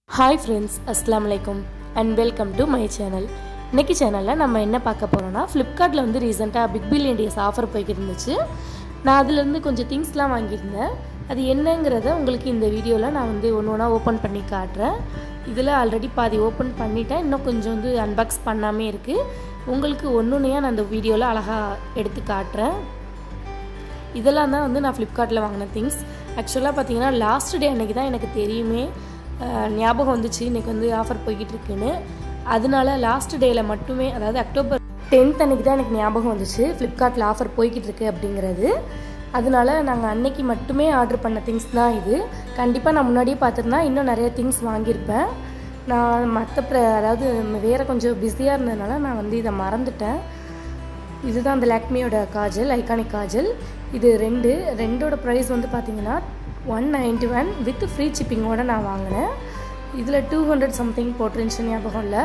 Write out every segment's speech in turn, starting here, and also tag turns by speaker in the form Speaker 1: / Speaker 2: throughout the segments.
Speaker 1: hi friends அஸ்லாம் வலைக்கம் and welcome to my channel இன்னைக்கு சேனலில் நம்ம என்ன பார்க்க போகிறோம்னா ஃப்ளிப்கார்ட்டில் வந்து ரீசெண்டாக பிக் பில்லியன் டேஸ் ஆஃபர் போய்கிட்டு இருந்துச்சு நான் அதுலேருந்து கொஞ்சம் திங்ஸ்லாம் வாங்கியிருந்தேன் அது என்னங்கிறத உங்களுக்கு இந்த வீடியோவில் நான் வந்து ஒன்று ஒன்றா ஓப்பன் பண்ணி காட்டுறேன் இதில் ஆல்ரெடி பாதி ஓப்பன் பண்ணிட்டேன் இன்னும் கொஞ்சம் வந்து அன்பாக்ஸ் பண்ணாமே இருக்குது உங்களுக்கு ஒன்று ஒன்றையாக நான் அந்த வீடியோவில் அழகாக எடுத்து காட்டுறேன் இதெல்லாம் தான் வந்து நான் ஃப்ளிப்கார்ட்டில் வாங்கின திங்ஸ் ஆக்சுவலாக பார்த்தீங்கன்னா லாஸ்ட் டே அன்றைக்கி தான் எனக்கு தெரியுமே அஹ், ஞாபகம் வந்துச்சு இன்றைக்கி வந்து ஆஃபர் போய்கிட்டு இருக்குன்னு அதனால லாஸ்ட் டேயில் மட்டுமே அதாவது அக்டோபர் டென்த் அன்றைக்கி தான் எனக்கு ஞாபகம் வந்துச்சு ஃப்ளிப்கார்ட்டில் ஆஃபர் போய்கிட்டு இருக்கு அப்படிங்கிறது அதனால நாங்கள் அன்னைக்கு மட்டுமே ஆர்டர் பண்ண திங்ஸ் தான் இது கண்டிப்பாக நான் முன்னாடியே பார்த்துருந்தா இன்னும் நிறைய திங்ஸ் வாங்கியிருப்பேன் நான் மற்ற அதாவது வேறு கொஞ்சம் பிஸியாக இருந்ததுனால நான் வந்து இதை மறந்துட்டேன் இதுதான் அந்த லாக்மியோட காஜல் ஐகானிக் காஜல் இது ரெண்டு ரெண்டோட ப்ரைஸ் வந்து பார்த்தீங்கன்னா one ninety one with free சிப்பிங்கோட நான் வாங்கினேன் இதில் டூ ஹண்ட்ரட் சம்திங் போட்டுருந்துச்சு ஞாபகம் இல்லை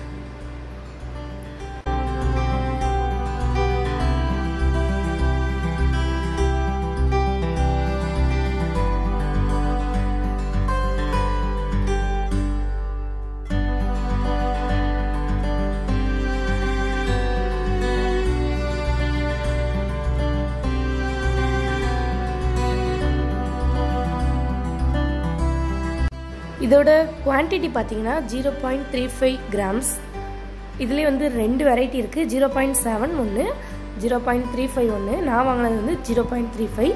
Speaker 1: இதோட குவான்டிட்டி பார்த்தீங்கன்னா zero point three five grams இதுலேயே வந்து ரெண்டு வெரைட்டி இருக்குது ஜீரோ பாயிண்ட் செவன் ஒன்று ஜீரோ பாயிண்ட் த்ரீ ஃபைவ் ஒன்று நான் வாங்கினது வந்து ஜீரோ பாயிண்ட் த்ரீ ஃபைவ்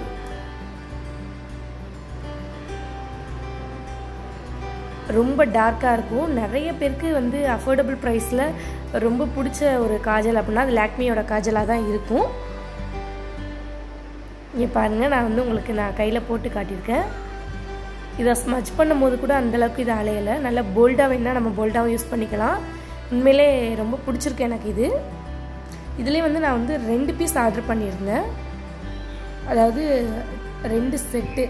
Speaker 1: ரொம்ப டார்க்காக இருக்கும் நிறைய பேருக்கு வந்து அஃபோர்டபுள் ப்ரைஸில் ரொம்ப பிடிச்ச ஒரு காஜல் அப்படின்னா அது லாக்மியோட காஜலாக தான் இருக்கும் இங்கே பாருங்கள் நான் வந்து உங்களுக்கு நான் கையில் போட்டு காட்டியிருக்கேன் இதை ஸ்மச் பண்ணும்போது கூட அந்தளவுக்கு இது அலையலை நல்லா போல்டாக வேணால் நம்ம போல்டாகவும் யூஸ் பண்ணிக்கலாம் உண்மையிலே ரொம்ப பிடிச்சிருக்கு எனக்கு இது இதுலேயே வந்து நான் வந்து ரெண்டு பீஸ் ஆர்டர் பண்ணியிருந்தேன் அதாவது ரெண்டு செட்டு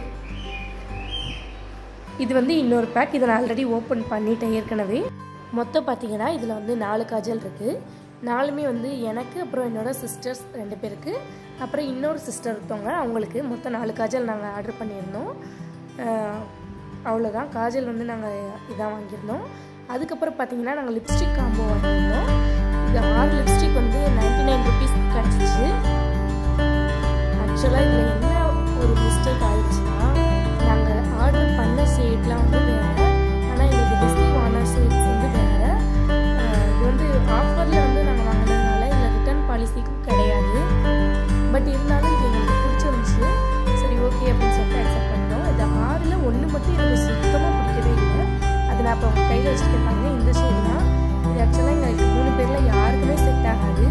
Speaker 1: இது வந்து இன்னொரு பேக் இதை நான் ஆல்ரெடி ஓப்பன் பண்ணிட்டேன் ஏற்கனவே மொத்தம் பார்த்தீங்கன்னா இதில் வந்து நாலு காஜல் இருக்குது நாலுமே வந்து எனக்கு அப்புறம் என்னோட சிஸ்டர்ஸ் ரெண்டு பேருக்கு அப்புறம் இன்னொரு சிஸ்டர் ஒருத்தவங்க அவங்களுக்கு மொத்தம் நாலு காஜல் நாங்கள் ஆர்டர் பண்ணியிருந்தோம் அஹ் அவ்வளோதான் காஜல் வந்து நாங்கள் இதான் வாங்கியிருந்தோம் அதுக்கப்புறம் பார்த்தீங்கன்னா நாங்கள் லிப்ஸ்டிக் காம்போ வாங்கியிருந்தோம் இது ஆறு லிப்ஸ்டிக் வந்து நைன்டி நைன் ருபீஸ்க்கு கிடச்சிச்சு ஆக்சுவலாக இதில் என்ன ஒரு மிஸ்டேக் ஆயிடுச்சுன்னா நாங்கள் ஆர்டர் பண்ண ஷேட்லாம் வந்து வேறு ஆனால் எங்களுக்கு ரிசீவ் ஆன ஷேட்ஸ் வந்து வேறு இது வந்து ஆஃபரில் வந்து நாங்கள் வாங்கினதுனால இதில் ரிட்டர்ன் பாலிசிக்கும் கிடையாது பட் இருந்தாலும் இது எங்களுக்கு பிடிச்சிருந்துச்சு சரி ஓகே அப்படின்னு சொல்லிட்டு அக்செப்ட் பண்ணிட்டோம் இந்த ஆறில் ஒன்று மட்டும் எனக்கு சுத்தமாக பிடிக்கவே இல்லை அது நான் இப்போ உங்கள் கையில் வச்சுருக்கேன் பாருங்க இந்த ஷேட் தான் இது ஆக்சுவலாக எங்களுக்கு மூணு பேரில் யாருக்குமே செட் ஆகாது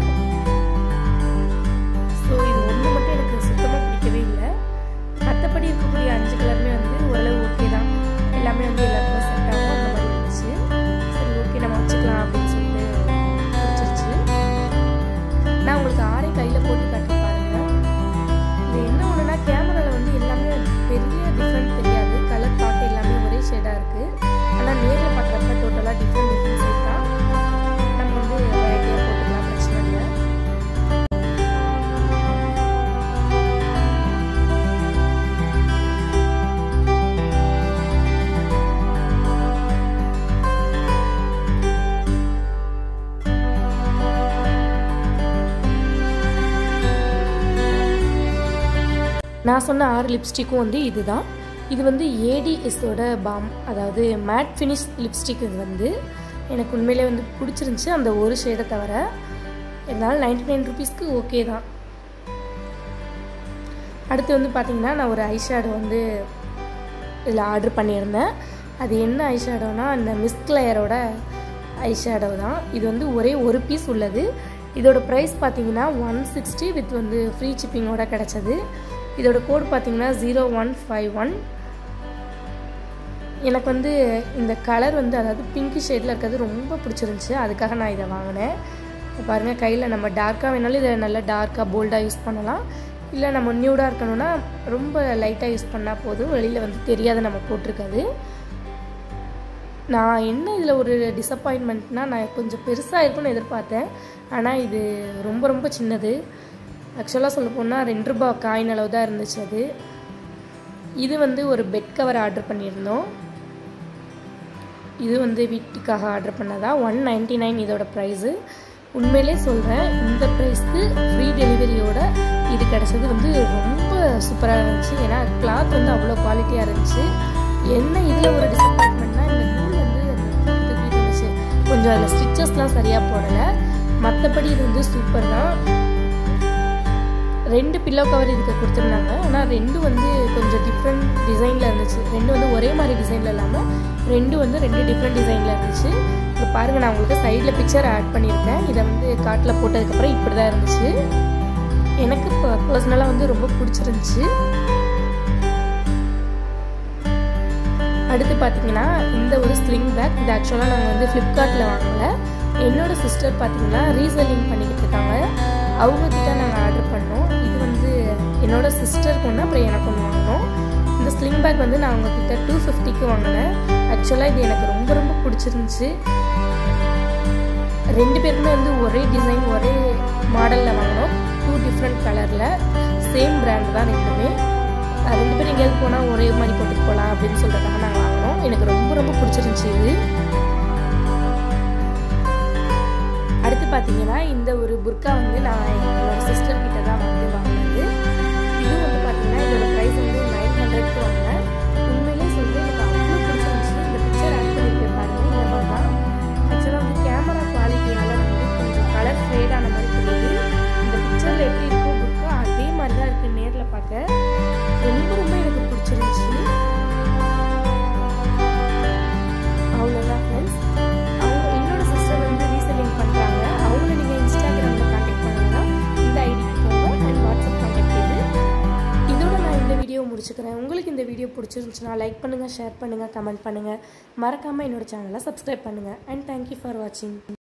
Speaker 1: ஸோ இது ஒன்று மட்டும் எனக்கு சுத்தமாக பிடிக்கவே இல்லை மற்றபடி இருக்கக்கூடிய அஞ்சு கலருமே வந்து ஓரளவு ஓகே தான் எல்லாமே வந்து எல்லாருக்குமே செட் ஆகும் அந்த மாதிரி இருந்துச்சு சரி ஓகே நம்ம வச்சுக்கலாம் அப்படின்னு சொல்லிட்டு பிடிச்சிருச்சு நான் உங்களுக்கு ஆறே கையில் போட்டு காட்டி பாருங்க இது என்ன ஒன்றுனா கேமராவில் வந்து எல்லாமே பெரிய டிஃப்ரெண்ட் தெரியாது கலர் பார்க்க எல்லாமே ஒரே ஷேடாக இருக்குது ஆனால் நேரில் பார்க்குறப்ப டோட்டலாக டிஃப்ரெண்ட் டிஃப்ரெண்ட் ஷேட் தான் நம்ம வந்து வெரைட்டியாக போட்டுக்கலாம் பிரச்சனை இல்லை நான் சொன்ன ஆறு லிப்ஸ்டிக்கும் வந்து இதுதான் இது வந்து ஏடிஎஸோட பாம் அதாவது மேட் ஃபினிஷ் லிப்ஸ்டிக் இது வந்து எனக்கு உண்மையிலே வந்து பிடிச்சிருந்துச்சி அந்த ஒரு ஷேடை தவிர இருந்தாலும் நைன்டி நைன் ருபீஸ்க்கு ஓகே தான் அடுத்து வந்து பார்த்தீங்கன்னா நான் ஒரு ஐஷேடோ வந்து இதில் ஆர்டர் பண்ணியிருந்தேன் அது என்ன ஐஷேடோனா அந்த மிஸ்க்லயரோட ஐஷேடோ தான் இது வந்து ஒரே ஒரு பீஸ் உள்ளது இதோட ப்ரைஸ் பார்த்தீங்கன்னா ஒன் சிக்ஸ்டி வித் வந்து ஃப்ரீ சிப்பிங்கோட கிடச்சது இதோட கோட் பார்த்தீங்கன்னா ஜீரோ ஒன் ஃபைவ் ஒன் எனக்கு வந்து இந்த கலர் வந்து அதாவது பிங்க் ஷேடில் இருக்கிறது ரொம்ப பிடிச்சிருந்துச்சி அதுக்காக நான் இதை வாங்கினேன் இப்போ பாருங்கள் கையில் நம்ம டார்க்காக வேணாலும் இதை நல்லா டார்க்காக போல்டாக யூஸ் பண்ணலாம் இல்லை நம்ம நியூடாக இருக்கணும்னா ரொம்ப லைட்டாக யூஸ் பண்ணால் போதும் வெளியில் வந்து தெரியாத நம்ம போட்டிருக்காது நான் என்ன இதில் ஒரு டிசப்பாயின்மெண்ட்னா நான் கொஞ்சம் பெருசாக இருக்கும்னு எதிர்பார்த்தேன் ஆனால் இது ரொம்ப ரொம்ப சின்னது ஆக்சுவலாக சொல்ல போனால் ரெண்டு ரூபா காயின் அளவு தான் இருந்துச்சு அது இது வந்து ஒரு பெட் கவர் ஆர்டர் பண்ணியிருந்தோம் இது வந்து வீட்டுக்காக ஆர்டர் பண்ணதா ஒன் நைன்ட்டி நைன் இதோட ப்ரைஸு உண்மையிலே சொல்கிறேன் இந்த ப்ரைஸ்க்கு ஃப்ரீ டெலிவரியோட இது கிடச்சது வந்து ரொம்ப சூப்பராக இருந்துச்சு ஏன்னா கிளாத் வந்து அவ்வளோ குவாலிட்டியாக இருந்துச்சு என்ன இதில் ஒரு டிசப்பாயின்மெண்ட்னா இந்த நூல் வந்து இது இருந்துச்சு கொஞ்சம் அதில் ஸ்டிச்சஸ்லாம் சரியாக போடலை மற்றபடி இது வந்து சூப்பர் தான் ரெண்டு பில்லோ கவர் இதுக்கு கொடுத்துருந்தாங்க ஆனால் ரெண்டு வந்து கொஞ்சம் டிஃப்ரெண்ட் டிசைனில் இருந்துச்சு ரெண்டு வந்து ஒரே மாதிரி டிசைனில் இல்லாமல் ரெண்டு வந்து ரெண்டு டிஃப்ரெண்ட் டிசைனில் இருந்துச்சு இப்போ பாருங்கள் நான் உங்களுக்கு சைடில் பிக்சர் ஆட் பண்ணியிருக்கேன் இதை வந்து காட்டில் போட்டதுக்கப்புறம் இப்படி தான் இருந்துச்சு எனக்கு பர்சனலாக வந்து ரொம்ப பிடிச்சிருந்துச்சு அடுத்து பார்த்தீங்கன்னா இந்த ஒரு ஸ்லிங் பேக் இது ஆக்சுவலாக நாங்கள் வந்து ஃப்ளிப்கார்ட்டில் வாங்கலை என்னோட சிஸ்டர் பார்த்தீங்கன்னா ரீசெல்லிங் பண்ணிக்கிட்டு இருக்காங்க அவங்கக்கிட்ட நாங்கள் ஆர்டர் பண்ணோம் இது வந்து என்னோட சிஸ்டருக்கு ஒன்று அப்புறம் எனக்கு ஒன்று வாங்கினோம் இந்த ஸ்லிங் பேக் வந்து நான் அவங்கக்கிட்ட டூ ஃபிஃப்டிக்கு வாங்கினேன் ஆக்சுவலாக இது எனக்கு ரொம்ப ரொம்ப பிடிச்சிருந்துச்சு ரெண்டு பேருக்குமே வந்து ஒரே டிசைன் ஒரே மாடலில் வாங்கினோம் டூ டிஃப்ரெண்ட் கலரில் சேம் பிராண்ட் தான் ரெண்டுமே ரெண்டு பேரும் எங்கேயாவது போனால் ஒரே மாதிரி போட்டுட்டு போகலாம் அப்படின்னு சொல்கிறதுக்காக நாங்கள் வாங்கினோம் எனக்கு ரொம்ப ரொம்ப பிடிச்சிருந்துச்சி இது அடுத்து பார்த்தீங்கன்னா இந்த ஒரு புர்கா வந்து நான் என்னோட சிஸ்டர் கிட்ட தான் வந்து வாங்கினது இது வந்து பார்த்தீங்கன்னா இதோட ப்ரைஸ் வந்து நைன் ஹண்ட்ரட்க்கு வாங்கினேன் உண்மையிலே சொல்கிறேன் எனக்கு அவ்வளோ பிடிச்சிருந்துச்சு இந்த பிக்சர் ஆட் பண்ணியிருக்கேன் பாருங்கள் இந்த மாதிரி தான் ஆக்சுவலாக வந்து கேமரா குவாலிட்டியால் வந்து கொஞ்சம் கலர் ஃபேட் ஆன மாதிரி தெரியுது இந்த பிக்சரில் எப்படி இருக்கோ புக்கோ அதே மாதிரி தான் இருக்குது நேரில் பார்க்க ரொம்ப ரொம்ப எனக்கு பிடிச்சிருந்துச்சு அவ்வளோதான் ஃப்ரெண்ட்ஸ் அவங்க என்னோட சிஸ்டர் வந்து ரீசெல்லிங் பண்ணுறாங்க அவங்கள நீங்கள் இன்ஸ்டாகிராமில் காண்டாக்ட் பண்ணுங்கன்னா இந்த ஐடிக்கு போங்க அண்ட் வாட்ஸ்அப் காண்டாக்ட் இது இதோட நான் இந்த வீடியோ முடிச்சுக்கிறேன் உங்களுக்கு இந்த வீடியோ பிடிச்சிருந்துச்சுன்னா லைக் பண்ணுங்கள் ஷேர் பண்ணுங்கள் கமெண்ட் பண்ணுங்கள் மறக்காமல் என்னோட சேனலை சப்ஸ்கிரைப் பண்ணுங்கள் அண்ட் தேங்க்யூ ஃபார் வாட்சிங்